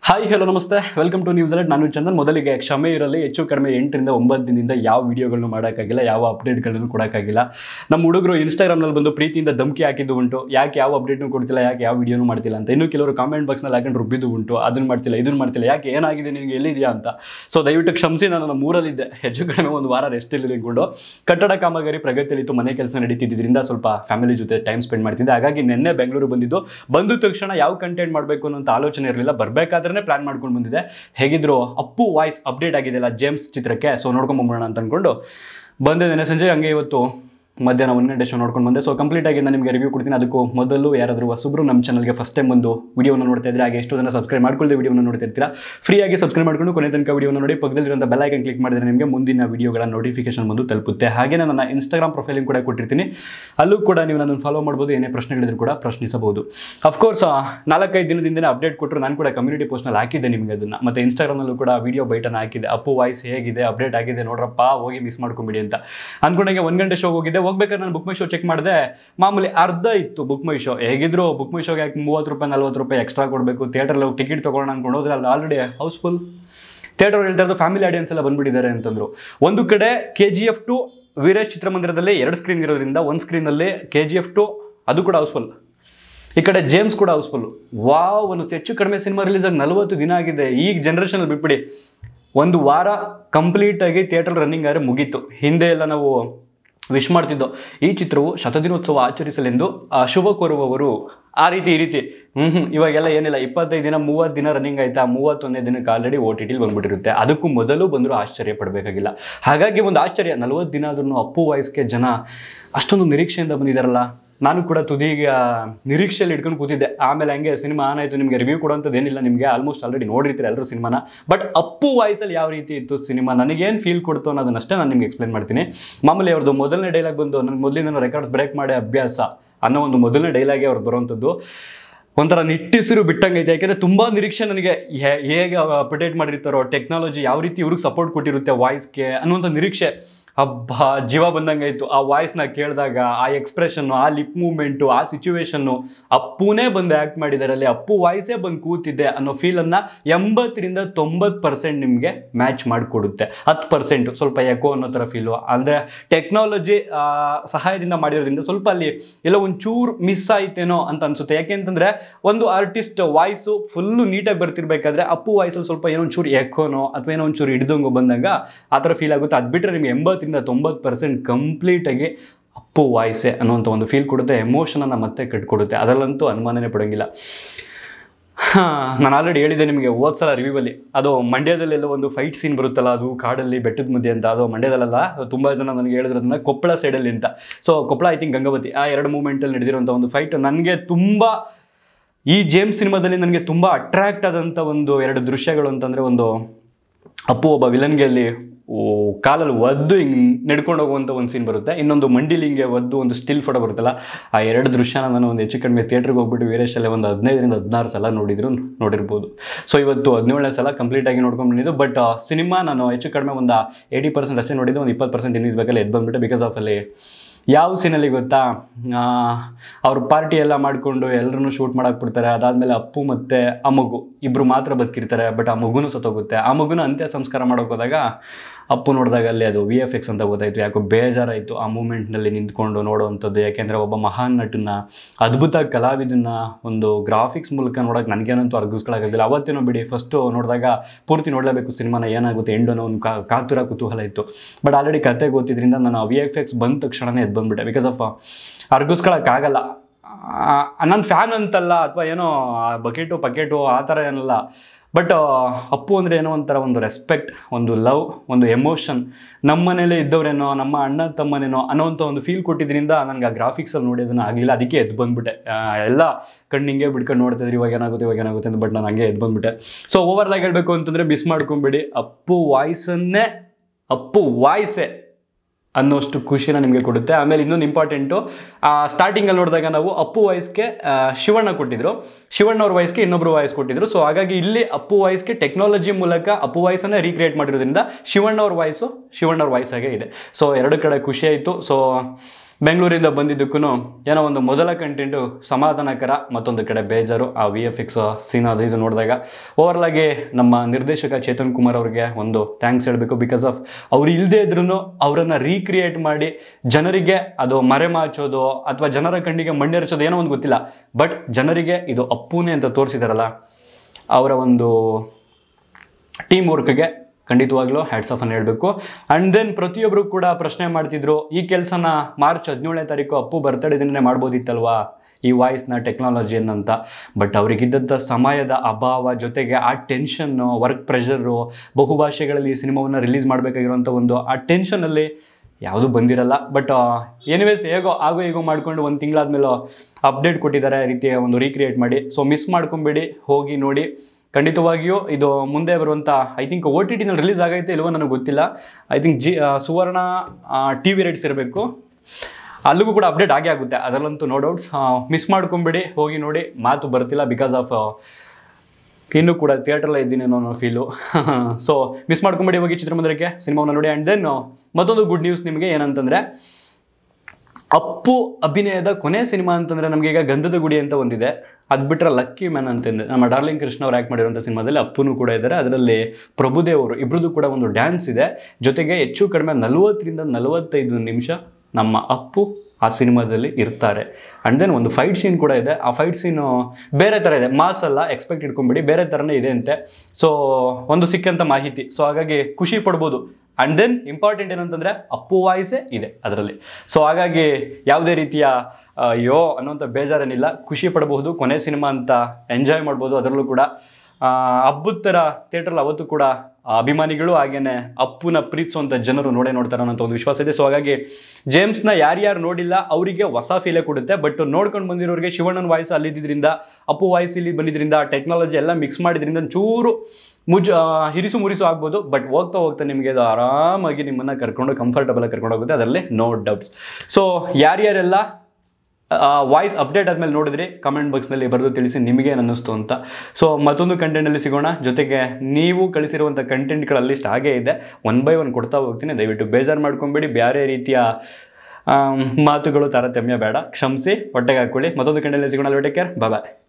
hi hello ನಮಸ್ತೆ welcome to news alert ನಾನು ಚಂದನ್ ಮೊದಲಿಗೆ ಕ್ಷಮೆ ಇರಲಿ ಹೆಚ್ಚು ಕಡಿಮೆ ಎಂಟರಿಂದ ಒಂಬತ್ತು ದಿನದಿಂದ ಯಾವ ವಿಡಿಯೋಗಳನ್ನು ಮಾಡೋಕ್ಕಾಗಿಲ್ಲ ಯಾವ ಅಪ್ಡೇಟ್ಗಳನ್ನು ಕೊಡೋಕ್ಕಾಗಿಲ್ಲ ನಮ್ಮ ಹುಡುಗರು ಇನ್ಸ್ಟಾಗ್ರಾಮ್ನಲ್ಲಿ ಬಂದು ಪ್ರೀತಿಯಿಂದ ಧಮಕಿ ಹಾಕಿದ್ದು ಉಂಟು ಯಾಕೆ ಯಾವ ಅಪ್ಡೇಟ್ನು ಕೊಡ್ತಿಲ್ಲ ಯಾಕೆ ಯಾವ ವಿಡಿಯೋನು ಮಾಡ್ತಿಲ್ಲ ಅಂತ ಇನ್ನು ಕೆಲವರು ಕಾಮೆಂಟ್ ಬಾಕ್ಸ್ನಲ್ಲಿ ಹಾಕೊಂಡು ರುಬ್ಬಿದ್ದು ಉಂಟು ಅದನ್ನು ಮಾಡ್ತಿಲ್ಲ ಇದನ್ನು ಮಾಡ್ತಿಲ್ಲ ಯಾಕೆ ಏನಾಗಿದೆ ನಿನಗೆ ಎಲ್ಲಿದೆಯಾ ಅಂತ ಸೊ ದಯವಿಟ್ಟು ಕ್ಷಮಿಸಿ ನಾನು ನಮ್ಮ ಊರಲ್ಲಿದ್ದೆ ಹೆಚ್ಚು ಕಡಿಮೆ ಒಂದು ವಾರ ರೆಸ್ಟ್ ಇಲ್ಲಿ ನಿಂತ್ಕೊಂಡು ಕಟ್ಟಡ ಕಾಮಗಾರಿ ಪ್ರಗತಿಯಲ್ಲಿತ್ತು ಮನೆ ಕೆಲಸ ನಡೀತಿದ್ದರಿಂದ ಸ್ವಲ್ಪ ಫ್ಯಾಮಿಲಿ ಜೊತೆ ಟೈಮ್ ಸ್ಪೆಂಡ್ ಮಾಡ್ತಿದ್ದೆ ಹಾಗಾಗಿ ನಿನ್ನೆ ಬೆಂಗಳೂರು ಬಂದಿದ್ದು ಬಂದ ತಕ್ಷಣ ಯಾವ ಕಂಟೆಂಟ್ ಮಾಡಬೇಕು ಅನ್ನೋ ಆಲೋಚನೆ ಇರಲಿಲ್ಲ ಬರಬೇಕಾದ್ರೆ ಪ್ಲಾನ್ ಮಾಡ್ಕೊಂಡು ಬಂದಿದ್ದೆ ಹೇಗಿದ್ರು ಅಪ್ಪು ವಾಯ್ಸ್ ಅಪ್ಡೇಟ್ ಆಗಿದೆಯಲ್ಲ ಜೇಮ್ಸ್ ಚಿತ್ರಕ್ಕೆ ಸೊ ನೋಡ್ಕೊಂಬರೋಣ ಅಂತ ಅಂದ್ಕೊಂಡು ಬಂದೆ ನೆನೆ ಸಂಜೆ ಹಂಗೆ ಇವತ್ತು ಮಧ್ಯಾಹ್ನ ಒಂದು ಗಂಟೆ ಶೋ ನೋಡ್ಕೊಂಡು ಬಂದೆ ಸೊ ಕಂಪ್ಲೀಟ್ ಆಗಿ ನಾನು ನಿಮಗೆ ರಿವ್ಯೂ ಕೊಡ್ತೀನಿ ಅದಕ್ಕೂ ಮೊದಲು ಯಾರಾದರೂ ಹೊಸಬ್ರು ನಮ್ಮ ಚಾನಲ್ಗೆ ಫಸ್ಟ್ ಟೈಮ್ ಬಂದು ವಿಡಿಯೋನ ನೋಡ್ತಾ ಇದ್ರೆ ಹಾಗೆ ಎಷ್ಟು ಜನ ಸಬ್ಸ್ಕ್ರೈಬ್ ಮಾಡ್ಕೊಳ್ಳದೆ ವಿಡಿಯೋನ ನೋಡ್ತಿರ್ತೀರಾ ಫ್ರೀಯಾಗಿ ಸಬ್ಸ್ಕ್ರೈಬ್ ಮಾಡ್ಕೊಂಡು ಕೊನೆ ತನಕ ವಿಡಿಯೋನ ನೋಡಿ ಪಕ್ಕದಲ್ಲಿರುವಂಥ ಬೆಲ್ ಐಕನ್ ಕ್ಲಿಕ್ ಮಾಡಿದ್ರೆ ನಿಮಗೆ ಮುಂದಿನ ವಿಡಿಯೋಗಳ ನೋಟಿಫಿಕೇಶನ್ ಬಂದು ತಲುಪುತ್ತೆ ಹಾಗೆ ನನ್ನ ಇನ್ಸ್ಟಾಗ್ರಾಮ್ ಪ್ರೊಫೈಲಿಂಗ್ ಕೂಡ ಕೊಟ್ಟಿರ್ತೀನಿ ಅಲ್ಲೂ ಕೂಡ ನೀವು ನನ್ನನ್ನು ಫಾಲೋ ಮಾಡ್ಬೋದು ಏನೇ ಪ್ರಶ್ನೆಗಳಿದ್ರು ಕೂಡ ಪ್ರಶ್ನಿಸಬಹುದು ಅಫ್ಕೋರ್ಸ್ ನಾಲ್ಕೈದು ದಿನದಿಂದನೇ ಅಪ್ಡೇಟ್ ಕೊಟ್ಟರು ನಾನು ಕೂಡ ಕಮ್ಯುನಿಟಿ ಪೋಸ್ಟ್ನಲ್ಲಿ ಹಾಕಿದ್ದೆ ನಿಮಗೆ ಅದನ್ನು ಮತ್ತು ಇನ್ಸ್ಟಾಗ್ರಾಮ್ನಲ್ಲೂ ಕೂಡ ವಿಡಿಯೋ ಬೈಟನ್ ಹಾಕಿದೆ ಅಪ್ಪು ವಾಯ್ಸ್ ಹೇಗಿದೆ ಅಪ್ಡೇಟ್ ಆಗಿದೆ ನೋಡ್ರಪ್ಪ ಹೋಗಿ ಮಿಸ್ ಮಾಡ್ಕೊಂಬಿಡಿ ಅಂತ ಅಂದ್ಕೊಂಡಾಗೆ ಒಂದು ಗಂಟೆ ಶೋ ಹೋಗಿದ್ದೆ ಹೋಗ್ಬೇಕಾದ್ರೆ ನಾನು ಬುಕ್ ಮೈ ಶೋ ಚೆಕ್ ಮಾಡಿದೆ ಮಾಮೂಲಿ ಅರ್ಧ ಇತ್ತು ಬುಕ್ ಮೈ ಶೋ ಹೇಗಿದ್ರು ಬುಕ್ ಮೈ ಶೋಗೆ ಯಾಕೆ ಮೂವತ್ತು ರೂಪಾಯಿ ನಲ್ವತ್ತು ರೂಪಾಯಿ ಎಕ್ಸ್ಟ್ರಾ ಕೊಡಬೇಕು ಥಿಯೇಟ್ರಲ್ಲಿ ಹೋಗಿ ಟಿಕೆಟ್ ತೊಗೊಳ್ಳೋಣ ಅನ್ಕೊಂಡು ಹೋದ್ರೆ ಅಲ್ಲಿ ಆಲ್ರೆಡಿ ಹೌಸ್ಫುಲ್ ಥಿಯೇಟರ್ ಹೇಳ್ತಾ ಇರೋದು ಫ್ಯಾಮಿಲಿ ಆಡಿಯನ್ಸ್ ಎಲ್ಲ ಬಂದ್ಬಿಟ್ಟಿದ್ದಾರೆ ಅಂತಂದ್ರು ಒಂದು ಕಡೆ K G F two Veeresh ಚಿತ್ರಮಂದಿರದಲ್ಲಿ ಎರಡು ಸ್ಕ್ರೀನ್ ಇರೋದ್ರಿಂದ ಒಂದು ಸ್ಕ್ರೀನಲ್ಲಿ ಕೆ ಜಿ ಎಫ್ ಟು ಅದು ಕೂಡ ಹೌಸ್ಫುಲ್ ಈ ಕಡೆ ಜೇಮ್ಸ್ ಕೂಡ ಹೌಸ್ಫುಲ್ ವಾವ್ ಒಂದು ಹೆಚ್ಚು ಕಡಿಮೆ ಸಿನಿಮಾ ರಿಲೀಸ್ ಆಗಿ ನಲವತ್ತು ದಿನ ಆಗಿದೆ ಈಗ ಜನ್ರೇಷನಲ್ಲಿ ಬಿಟ್ಬಿಡಿ ಒಂದು ವಾರ ಕಂಪ್ಲೀಟಾಗಿ ಥಿಯೇಟರ್ ರನ್ನಿಂಗ್ ಆದರೆ ಮುಗೀತು ಹಿಂದೆ ಎಲ್ಲ ನಾವು ವಿಶ್ ಮಾಡ್ತಿದ್ದೋ ಈ ಚಿತ್ರವು ಶತದಿನೋತ್ಸವ ಆಚರಿಸಲೆಂದು ಆ, ಶುಭ ಕೋರುವವರು ಆ ರೀತಿ ಈ ರೀತಿ ಹ್ಞೂ ಹ್ಞೂ ಇವಾಗೆಲ್ಲ ಏನಿಲ್ಲ ಇಪ್ಪತ್ತೈದು ದಿನ ಮೂವತ್ತು ದಿನ ರನ್ನಿಂಗ್ ಆಯ್ತಾ ಮೂವತ್ತೊಂದನೇ ದಿನಕ್ಕೆ ಆಲ್ರೆಡಿ ಓ ಟಿ ಟಿಲಿ ಬಂದ್ಬಿಟ್ಟಿರುತ್ತೆ ಅದಕ್ಕೂ ಮೊದಲು ಬಂದರೂ ಆಶ್ಚರ್ಯ ಪಡಬೇಕಾಗಿಲ್ಲ ಹಾಗಾಗಿ ಒಂದು ಆಶ್ಚರ್ಯ ನಲ್ವತ್ತು ದಿನ ಆದ್ರೂ ಅಪ್ಪು ವಾಯ್ಸ್ಗೆ ಜನ ಅಷ್ಟೊಂದು ನಿರೀಕ್ಷೆಯಿಂದ ಬಂದಿದ್ದಾರಲ್ಲ ನಾನು ಕೂಡ ತುದಿಗೆ ನಿರೀಕ್ಷೆಯಲ್ಲಿ ಇಟ್ಕೊಂಡು ಕೂತಿದ್ದೆ ಆಮೇಲೆ ಹಂಗೆ ಸಿನಿಮಾ ಆನ್ ಆಯಿತು ನಿಮಗೆ ರಿವ್ಯೂ ಕೊಡೋಂಥದ್ದು ಏನಿಲ್ಲ ನಿಮಗೆ ಆಲ್ಮೋಸ್ಟ್ ಆಲ್ರೆಡಿ ನೋಡಿರ್ತೀರ ಎಲ್ಲರೂ ಸಿನಿಮಾನ ಬಟ್ ಅಪ್ಪು ವಾಯ್ಸಲ್ಲಿ ಯಾವ ರೀತಿ ಇತ್ತು ಸಿನಿಮಾ ನನಗೇನು ಫೀಲ್ ಕೊಡ್ತು ಅನ್ನೋದನ್ನಷ್ಟೇ ನಾನು ನಿಮ್ಗೆ ಎಕ್ಸ್ಪ್ಲೇನ್ ಮಾಡ್ತೀನಿ ಮಾಮೂಲಿ ಅವ್ರದ್ದು ಮೊದಲನೇ ಡೈಲಾಗ್ ಬಂದು ನನಗೆ ಮೊದಲಿಂದ ರೆಕಾರ್ಡ್ಸ್ ಬ್ರೇಕ್ ಮಾಡಿ ಅಭ್ಯಾಸ ಅನ್ನೋ ಒಂದು ಮೊದಲನೇ ಡೈಲಾಗೆ ಅವ್ರು ಬರುವಂಥದ್ದು ಒಂಥರ ನಿಟ್ಟಿಸಿರು ಬಿಟ್ಟಂಗೈತೆ ಯಾಕೆಂದರೆ ತುಂಬ ನಿರೀಕ್ಷೆ ನನಗೆ ಹೇ- ಹೇಗೆ ಅಪ್ಡೇಟ್ ಮಾಡಿರ್ತಾರೋ ಟೆಕ್ನಾಲಜಿ ಯಾವ ರೀತಿ ಇವ್ರಿಗೆ ಸಪೋರ್ಟ್ ಕೊಟ್ಟಿರುತ್ತೆ ವಾಯ್ಸ್ಗೆ ಅನ್ನುವಂಥ ನಿರೀಕ್ಷೆ ಹಬ್ಬ ಜೀವ ಬಂದಂಗಾಯ್ತು ಆ ವಾಯ್ಸ್ನ ಕೇಳಿದಾಗ ಆ ಎಕ್ಸ್ಪ್ರೆಷನ್ನು ಆ ಲಿಪ್ ಮೂವ್ಮೆಂಟು ಆ ಸಿಚುವೇಶನ್ನು ಅಪ್ಪುನೇ ಬಂದು ಆ್ಯಕ್ಟ್ ಮಾಡಿದ್ದಾರೆ ಅಲ್ಲಿ ಅಪ್ಪು ವಾಯ್ಸೇ ಬಂದು ಕೂತಿದ್ದೆ ಅನ್ನೋ ಫೀಲನ್ನು ಎಂಬತ್ತರಿಂದ ತೊಂಬತ್ತು ಪರ್ಸೆಂಟ್ ನಿಮಗೆ ಮ್ಯಾಚ್ ಮಾಡಿಕೊಡುತ್ತೆ ಹತ್ತು ಪರ್ಸೆಂಟು ಸ್ವಲ್ಪ ಎಕೋ ಅನ್ನೋ ಥರ ಫೀಲು ಅಂದರೆ ಟೆಕ್ನಾಲಜಿ ಸಹಾಯದಿಂದ ಮಾಡಿರೋದ್ರಿಂದ ಸ್ವಲ್ಪ ಅಲ್ಲಿ ಎಲ್ಲೋ ಒಂಚೂರು ಮಿಸ್ ಆಯ್ತೇನೋ ಅಂತ ಅನ್ಸುತ್ತೆ ಯಾಕೆಂತಂದರೆ ಒಂದು ಆರ್ಟಿಸ್ಟ್ ವಾಯ್ಸು ಫುಲ್ಲು ನೀಟಾಗಿ ಬರ್ತಿರ್ಬೇಕಾದ್ರೆ ಅಪ್ಪು ವಾಯ್ಸಲ್ಲಿ ಸ್ವಲ್ಪ ಏನೋ ಒಂಚೂರು ಎಕೋನೋ ಅಥವಾ ಏನೋ ಒಂಚೂರು ಹಿಡ್ದಂಗೋ ಬಂದಾಗ ಆ ಥರ ಫೀಲ್ ಆಗುತ್ತೆ ಅದು ಬಿಟ್ಟರೆ ನಿಮಗೆ ಎಂಬತ್ತರಿಂದ ತೊಂಬತ್ತು ಪರ್ಸೆಂಟ್ ಕಂಪ್ಲೀಟಾಗಿ ಅಪ್ಪು ವಾಯ್ಸೆ ಅನ್ನೋಂಥ ಒಂದು ಫೀಲ್ ಕೊಡುತ್ತೆ ಎಮೋಷನನ್ನು ಮತ್ತೆ ಕಟ್ಕೊಡುತ್ತೆ ಅದರಲ್ಲಂತೂ ಅನುಮಾನನೇ ಪಡೋಂಗಿಲ್ಲ ಹಾಂ ನಾನು ಆಲ್ರೆಡಿ ಹೇಳಿದೆ ನಿಮಗೆ ಹೋದ ಸಲ ರಿವ್ಯೂವಲ್ಲಿ ಅದು ಮಂಡ್ಯದಲ್ಲೆಲ್ಲ ಒಂದು ಫೈಟ್ ಸೀನ್ ಬರುತ್ತಲ್ಲ ಅದು ಕಾಡಲ್ಲಿ ಬೆಟ್ಟದ ಮಧ್ಯೆ ಅಂತ ಅದು ಮಂಡ್ಯದಲ್ಲ ತುಂಬ ಜನ ನನಗೆ ಹೇಳಿದ್ರು ಅದನ್ನ ಕೊಪ್ಪಳ ಸೈಡಲ್ಲಿ ಅಂತ so Koppal I think Gangavathi ಆ ಎರಡು ಮೂಮೆಂಟಲ್ಲಿ ನಡೆದಿರುವಂಥ ಒಂದು ಫೈಟ್ ನನಗೆ ತುಂಬ ಈ ಜೇಮ್ಸ್ ಸಿನಿಮಾದಲ್ಲಿ ನನಗೆ ತುಂಬ ಅಟ್ರಾಕ್ಟ್ ಆದಂಥ ಒಂದು ಎರಡು ದೃಶ್ಯಗಳು ಅಂತಂದರೆ ಒಂದು ಅಪ್ಪು ಒಬ್ಬ ವಿಲನ್ಗೆ ಅಲ್ಲಿ ಓ, ಕಾಲಲ್ಲಿ ಒದ್ದು ಹಿಂಗೆ ನಡ್ಕೊಂಡು ಹೋಗುವಂಥ ಒಂದು ಸೀನ್ ಬರುತ್ತೆ ಇನ್ನೊಂದು ಮಂಡಿಲಿ ಹಿಂಗೆ ಒದ್ದು ಒಂದು ಸ್ಟಿಲ್ ಫೋಟೋ ಬರುತ್ತಲ್ಲ ಆ ಎರಡು ದೃಶ್ಯನ ನಾನು ಒಂದು ಹೆಚ್ಚು ಕಡಿಮೆ ಥಿಯೇಟ್ರಿಗೆ ಹೋಗ್ಬಿಟ್ಟು ವೀರೇಶಲ್ಲೇ ಒಂದು ಹದಿನೈದರಿಂದ ಹದಿನಾರು ಸಲ ನೋಡಿದ್ರು ನೋಡಿರ್ಬೋದು ಸೊ ಇವತ್ತು ಹದಿನೇಳನೇ ಸಲ ಕಂಪ್ಲೀಟಾಗಿ ನೋಡ್ಕೊಂಡು ಬಂದಿದ್ದು ಬಟ್ ಸಿನಿಮಾ ನಾನು ಹೆಚ್ಚು ಕಡಿಮೆ ಒಂದು ಏಯ್ಟಿ ಪರ್ಸೆಂಟ್ ಅಷ್ಟೇ ನೋಡಿದ್ದು ಒಂದು ಇಪ್ಪತ್ತು ಪರ್ಸೆಂಟ್ ಇನ್ನೂ ಇರಬೇಕಲ್ಲ ಎದ್ದು ಬಂದ್ಬಿಟ್ಟೆ ಬಿಕಾಸ್ ಆಫ್ ಅಲ್ಲಿ ಯಾವ ಸೀನಲ್ಲಿ ಗೊತ್ತಾ ಅವ್ರ ಪಾರ್ಟಿ ಎಲ್ಲ ಮಾಡಿಕೊಂಡು ಎಲ್ಲರೂ ಶೂಟ್ ಮಾಡಕ್ಕೆ ಬಿಡ್ತಾರೆ ಅದಾದಮೇಲೆ ಅಪ್ಪು ಮತ್ತು ಆ ಮಗು ಇಬ್ಬರು ಮಾತ್ರ ಬದುಕಿರ್ತಾರೆ ಬಟ್ ಆ ಮಗುನೂ ಸತ್ತೋಗುತ್ತೆ ಆ ಮಗುನ ಅಂತ್ಯ ಸಂಸ್ಕಾರ ಮಾಡೋಕೆ ಹೋದಾಗ ಅಪ್ಪು ನೋಡಿದಾಗ ಅಲ್ಲಿ ಅದು ವಿ ಎಫ್ ಎಕ್ಸ್ ಅಂತ ಗೊತ್ತಾಯಿತು ಯಾಕೋ ಬೇಜಾರಾಯಿತು ಆ ಮೂಮೆಂಟ್ನಲ್ಲಿ ನಿಂತ್ಕೊಂಡು ನೋಡುವಂಥದ್ದು ಯಾಕೆಂದರೆ ಒಬ್ಬ ಮಹಾನ್ ನಟನ ಅದ್ಭುತ ಕಲಾವಿದನ್ನ ಒಂದು ಗ್ರಾಫಿಕ್ಸ್ ಮೂಲಕ ನೋಡೋಕೆ ನನಗೇನಂತೂ ಅರ್ಗಿಸ್ಕೊಳ್ಳೋಕ್ಕಾಗಲಿಲ್ಲ ಅವತ್ತೇನೋ ಬಿಡಿ ಫಸ್ಟು ನೋಡಿದಾಗ ಪೂರ್ತಿ ನೋಡಲೇಬೇಕು ಸಿನಿಮಾನ ಏನಾಗುತ್ತೆ ಎಂಡು ಅನ್ನೋ ಒಂದು ಕಾ ಕಾತುರ ಕುತೂಹಲ ಇತ್ತು ಬಟ್ ಆಲ್ರೆಡಿ ಕತೆ ಗೊತ್ತಿದ್ರಿಂದ ನಾನು ವಿ ಎಫ್ ಎಕ್ಸ್ ಬಂದ ತಕ್ಷಣನೇ ಎದ್ದು ಬಂದ್ಬಿಟ್ಟೆ ಬಿಕಾಸ್ ಆಫ್ ಅರ್ಗಿಸ್ಕೊಳ್ಳೋಕ್ಕಾಗಲ್ಲ ನನ್ನ ಫ್ಯಾನ್ ಅಂತಲ್ಲ ಅಥವಾ ಏನೋ ಬಕೆಟು ಪಕೆಟು ಆ ಥರ ಏನಲ್ಲ ಬಟ್ ಅಪ್ಪು ಅಂದರೆ ಏನೋ ಒಂಥರ ಒಂದು ರೆಸ್ಪೆಕ್ಟ್ ಒಂದು ಲವ್ ಒಂದು ಎಮೋಷನ್ ನಮ್ಮ ಮನೇಲೇ ಇದ್ದವರೇನೋ ನಮ್ಮ ಅಣ್ಣ ತಮ್ಮನೇನೋ ಅನ್ನೋವಂಥ ಒಂದು ಫೀಲ್ ಕೊಟ್ಟಿದ್ರಿಂದ ನನಗೆ ಆ ಗ್ರಾಫಿಕ್ಸಲ್ಲಿ ನೋಡಿ ಅದನ್ನು ಆಗಲಿಲ್ಲ ಅದಕ್ಕೆ ಎದ್ದು ಬಂದ್ಬಿಟ್ಟೆ ಆ, ಎಲ್ಲ ಕಣ್ಣು ಹಿಂಗೆ ಬಿಡ್ಕೊಂಡು ನೋಡ್ತಿದ್ರೆ ಇವಾಗ ಏನಾಗುತ್ತೆ ಇವಾಗ ಏನಾಗುತ್ತೆ ಅಂತ ಬಟ್ ನಾನು ಹಂಗೆ ಎದ್ದು ಬಂದ್ಬಿಟ್ಟೆ ಸೊ ಓವರ್ಲಾಗಿ ಹೇಳಬೇಕು ಅಂತಂದರೆ ಮಿಸ್ ಮಾಡ್ಕೊಂಬಿಡಿ ಅಪ್ಪು ವಾಯ್ಸನ್ನೇ ಅಪ್ಪು ವಾಯ್ಸೇ ಅನ್ನೋಷ್ಟು ಖುಷಿನ ನಿಮಗೆ ಕೊಡುತ್ತೆ ಆಮೇಲೆ ಇನ್ನೊಂದು ಇಂಪಾರ್ಟೆಂಟು ಸ್ಟಾರ್ಟಿಂಗಲ್ಲಿ ನೋಡಿದಾಗ ನಾವು ಅಪ್ಪು ವಾಯ್ಸ್ಗೆ ಶಿವಣ್ಣ ಕೊಟ್ಟಿದ್ರು ಶಿವಣ್ಣ ಅವ್ರ ವಾಯ್ಸ್ಗೆ ಇನ್ನೊಬ್ರು ವಾಯ್ಸ್ ಕೊಟ್ಟಿದ್ರು ಸೊ ಹಾಗಾಗಿ ಇಲ್ಲಿ ಅಪ್ಪು ವಾಯ್ಸ್ಗೆ ಟೆಕ್ನಾಲಜಿ ಮೂಲಕ ಅಪ್ಪು ವಾಯ್ಸನ್ನೇ ರೀಕ್ರಿಯೇಟ್ ಮಾಡಿರೋದ್ರಿಂದ ಶಿವಣ್ಣ ಅವ್ರ ವಾಯ್ಸು ಶಿವಣ್ಣ ಅವ್ರ ವಾಯ್ಸ್ ಆಗೇ ಇದೆ ಸೊ ಎರಡು ಕಡೆ ಖುಷಿ ಆಯಿತು ಸೊ ಬೆಂಗಳೂರಿಂದ ಬಂದಿದ್ದಕ್ಕೂ ಏನೋ ಒಂದು ಮೊದಲ ಕಂಟೆಂಟು ಸಮಾಧಾನಕರ ಮತ್ತೊಂದು ಕಡೆ ಬೇಜಾರು ಆ ವಿ ಎಫ್ ಎಕ್ಸ್ ಸೀನ್ ಅದು ಇದು ನೋಡಿದಾಗ ಓವರ್ಲ್ ಆಗಿ ನಮ್ಮ ನಿರ್ದೇಶಕ ಚೇತನ್ ಕುಮಾರ್ ಅವ್ರಿಗೆ ಒಂದು ಥ್ಯಾಂಕ್ಸ್ ಹೇಳಬೇಕು ಬಿಕಾಸ್ ಆಫ್ ಅವ್ರು ಇಲ್ಲದೇ ಇದ್ರೂ ಅವರನ್ನು ರೀಕ್ರಿಯೇಟ್ ಮಾಡಿ ಜನರಿಗೆ ಅದು ಮರೆಮಾಚೋದು ಅಥವಾ ಜನರ ಕಣ್ಣಿಗೆ ಮಣ್ಣೆರಚೋದು ಏನೋ ಒಂದು ಗೊತ್ತಿಲ್ಲ ಬಟ್ ಜನರಿಗೆ ಇದು ಅಪ್ಪುನೇ ಅಂತ ತೋರಿಸಿದಾರಲ್ಲ ಅವರ ಒಂದು ಟೀಮ್ ವರ್ಕ್ಗೆ ಖಂಡಿತವಾಗ್ಲೂ ಹ್ಯಾಟ್ಸ್ ಆಫ್ ಅನ್ನು ಹೇಳಬೇಕು ಆ್ಯಂಡ್ ದೆನ್ ಪ್ರತಿಯೊಬ್ಬರು ಕೂಡ ಪ್ರಶ್ನೆ ಮಾಡ್ತಿದ್ರು ಈ ಕೆಲಸನ ಮಾರ್ಚ್ ಹದಿನೇಳನೇ ತಾರೀಕು ಅಪ್ಪು ಬರ್ತಡೇ ದಿನನೇ ಮಾಡ್ಬೋದಿತ್ತಲ್ವಾ ಈ ವಾಯ್ಸ್ನ ಟೆಕ್ನಾಲಜಿಯನ್ನು ಅಂತ ಬಟ್ ಅವರಿಗಿದ್ದಂಥ ಸಮಯದ ಅಭಾವ ಜೊತೆಗೆ ಆ ಟೆನ್ಷನ್ನು ವರ್ಕ್ ಪ್ರೆಷರು ಬಹುಭಾಷೆಗಳಲ್ಲಿ ಈ ಸಿನಿಮಾವನ್ನು ರಿಲೀಸ್ ಮಾಡಬೇಕಾಗಿರುವಂಥ ಒಂದು ಆ ಟೆನ್ಷನಲ್ಲಿ ಯಾವುದೂ ಬಂದಿರಲ್ಲ ಬಟ್ ಎನಿವೇಸ್ ಹೇಗೋ ಆಗೋ ಹೇಗೋ ಮಾಡ್ಕೊಂಡು ಒಂದು ತಿಂಗಳಾದ್ಮೇಲೆ ಅಪ್ಡೇಟ್ ಕೊಟ್ಟಿದ್ದಾರೆ ಈ ರೀತಿಯ ಒಂದು ರೀಕ್ರಿಯೇಟ್ ಮಾಡಿ ಸೊ ಮಿಸ್ ಮಾಡ್ಕೊಂಬೇಡಿ ಹೋಗಿ ನೋಡಿ ಖಂಡಿತವಾಗಿಯೂ ಇದು ಮುಂದೆ ಬರುವಂಥ ಐ ಥಿಂಕ್ ಓ ಟಿ ಟಿನಲ್ಲಿ ರಿಲೀಸ್ ಆಗೈತೆ ಇಲ್ವೋ ನನಗೆ ಗೊತ್ತಿಲ್ಲ ಐ ಥಿಂಕ್ ಜಿ ಆ, ಸುವರ್ಣ ಟಿ ವಿ ರೇಟ್ಸ್ ಇರಬೇಕು ಅಲ್ಲಿಗೂ ಕೂಡ ಅಪ್ಡೇಟ್ ಆಗೇ ಆಗುತ್ತೆ ಅದರಲ್ಲಂತೂ ನೋ ಡೌಟ್ಸ್ ಮಿಸ್ ಮಾಡ್ಕೊಂಬೇಡಿ ಹೋಗಿ ನೋಡಿ ಮಾತು ಬರ್ತಿಲ್ಲ ಬಿಕಾಸ್ ಆಫ್ ಇನ್ನೂ ಕೂಡ ಥಿಯೇಟ್ರಲ್ಲೇ ಇದ್ದೀನಿ ಅನ್ನೋ ಫೀಲು ಸೊ ಮಿಸ್ ಮಾಡ್ಕೊಂಬೇಡಿ ಹೋಗಿ ಚಿತ್ರಮಂದಿರಕ್ಕೆ ಸಿನಿಮಾವನ್ನು ನೋಡಿ ಆ್ಯಂಡ್ ದೆನ್ ಮತ್ತೊಂದು ಗುಡ್ ನ್ಯೂಸ್ ನಿಮಗೆ ಏನಂತಂದರೆ ಅಪ್ಪು ಅಭಿನಯದ ಕೊನೆ ಸಿನಿಮಾ ಅಂತಂದರೆ ನಮಗೆ ಈಗ ಗಂಧದ ಗುಡಿ ಅಂತ ಒಂದಿದೆ ಅದು ಬಿಟ್ಟರೆ ಲಕ್ಕಿ ಮ್ಯಾನ್ ಅಂತಂದೆ ನಮ್ಮ ಡಾರ್ಲಿಂಗ್ ಕೃಷ್ಣ ಅವ್ರು ಆ್ಯಕ್ಟ್ ಮಾಡಿರುವಂಥ ಸಿನಿಮಾದಲ್ಲಿ ಅಪ್ಪುನೂ ಕೂಡ ಇದ್ದಾರೆ ಅದರಲ್ಲಿ ಪ್ರಭುದೇವ್ ಅವರು ಇಬ್ಬರದ್ದು ಕೂಡ ಒಂದು ಡ್ಯಾನ್ಸ್ ಇದೆ ಜೊತೆಗೆ ಹೆಚ್ಚು ಕಡಿಮೆ ನಲವತ್ತರಿಂದ ನಲವತ್ತೈದು ನಿಮಿಷ ನಮ್ಮ ಅಪ್ಪು ಆ ಸಿನಿಮಾದಲ್ಲಿ ಇರ್ತಾರೆ ಆ್ಯಂಡ್ ದೆನ್ ಒಂದು ಫೈಟ್ ಸೀನ್ ಕೂಡ ಇದೆ ಆ ಫೈಟ್ ಸೀನು ಬೇರೆ ಥರ ಇದೆ ಮಾಸ್ ಅಲ್ಲ ಎಕ್ಸ್ಪೆಕ್ಟ್ ಇಟ್ಕೊಂಬಿಡಿ ಬೇರೆ ಥರನೇ ಇದೆ ಅಂತೆ ಸೊ ಒಂದು ಸಿಕ್ಕಂಥ ಮಾಹಿತಿ ಸೊ ಹಾಗಾಗಿ ಖುಷಿ ಪಡ್ಬೋದು ಆ್ಯಂಡ್ ದೆನ್ ಇಂಪಾರ್ಟೆಂಟ್ ಏನಂತಂದರೆ ಅಪ್ಪು ವಾಯ್ಸೇ ಇದೆ ಅದರಲ್ಲಿ ಸೊ ಹಾಗಾಗಿ ಯಾವುದೇ ರೀತಿಯ ಅಯ್ಯೋ ಅನ್ನೋಂಥ ಬೇಜಾರೇನಿಲ್ಲ ಖುಷಿ ಪಡಬಹುದು ಕೊನೆ ಸಿನಿಮಾ ಅಂತ ಎಂಜಾಯ್ ಮಾಡ್ಬೋದು ಅದರಲ್ಲೂ ಕೂಡ ಆ, ಹಬ್ಬದ ಥರ ಥಿಯೇಟ್ರಲ್ಲಿ ಅವತ್ತು ಕೂಡ ಆ ಅಭಿಮಾನಿಗಳು ಹಾಗೇನೆ ಅಪ್ಪುನ ಪ್ರೀತಿಸುವಂಥ ಜನರು ನೋಡೇ ನೋಡ್ತಾರೆ ಅನ್ನೋ ಒಂದು ವಿಶ್ವಾಸ ಇದೆ ಸೊ ಹಾಗಾಗಿ ಜೇಮ್ಸ್ನ ಯಾರ್ಯಾರು ನೋಡಿಲ್ಲ ಅವರಿಗೆ ಹೊಸ ಫೀಲೇ ಕೊಡುತ್ತೆ ಬಟ್ ನೋಡ್ಕೊಂಡು ಬಂದಿರೋರಿಗೆ ಶಿವಣ್ಣನ ವಾಯ್ಸ್ ಅಲ್ಲಿದ್ದರಿಂದ ಅಪ್ಪು ವಾಯ್ಸ್ ಇಲ್ಲಿ ಬಂದಿದ್ದರಿಂದ ಟೆಕ್ನಾಲಜಿ ಎಲ್ಲ ಮಿಕ್ಸ್ ಮಾಡಿದ್ರಿಂದ ಒಂಚೂರು ಮುಜ್ ಆ, ಹಿರಿಸು ಮುರಿಸು ಆಗ್ಬೋದು ಬಟ್ ಹೋಗ್ತಾ ಹೋಗ್ತಾ ನಿಮಗೆ ಅದು ಆರಾಮಾಗಿ ನಿಮ್ಮನ್ನು ಕರ್ಕೊಂಡು ಕಂಫರ್ಟಬಲ್ ಕರ್ಕೊಂಡು ಹೋಗುತ್ತೆ ಅದರಲ್ಲಿ ನೋ ಡೌಟ್ಸ್ ಸೊ ಯಾರ್ಯಾರೆಲ್ಲ ವಾಯ್ಸ್ ಅಪ್ಡೇಟ್ ಆದಮೇಲೆ ನೋಡಿದ್ರಿ ಕಮೆಂಟ್ ಬಾಕ್ಸ್ನಲ್ಲಿ ಬರೆದು ತಿಳಿಸಿ ನಿಮಗೆ ಅನ್ನಿಸ್ತು ಅಂತ ಸೊ ಮತ್ತೊಂದು ಕಂಟೆಂಟಲ್ಲಿ ಸಿಗೋಣ ಜೊತೆಗೆ ನೀವು ಕಳಿಸಿರುವಂಥ ಕಂಟೆಂಟ್ಗಳ ಲಿಸ್ಟ್ ಹಾಗೇ ಇದೆ ಒನ್ ಬೈ ಒನ್ ಕೊಡ್ತಾ ಹೋಗ್ತೀನಿ ದಯವಿಟ್ಟು ಬೇಜಾರು ಮಾಡ್ಕೊಂಬೇಡಿ ಬೇರೆ ರೀತಿಯ ಆಮ್, ಮಾತುಗಳು ತಾರತಮ್ಯ ಬೇಡ ಕ್ಷಮಿಸಿ ಹೊಟ್ಟೆಗೆ ಹಾಕ್ಕೊಳ್ಳಿ ಮತ್ತೊಂದು ಕಂಟೆಂಟಲ್ಲಿ ಸಿಗೋಣ ಟೇಕ್ ಕೇರ್ ಬಾಯ್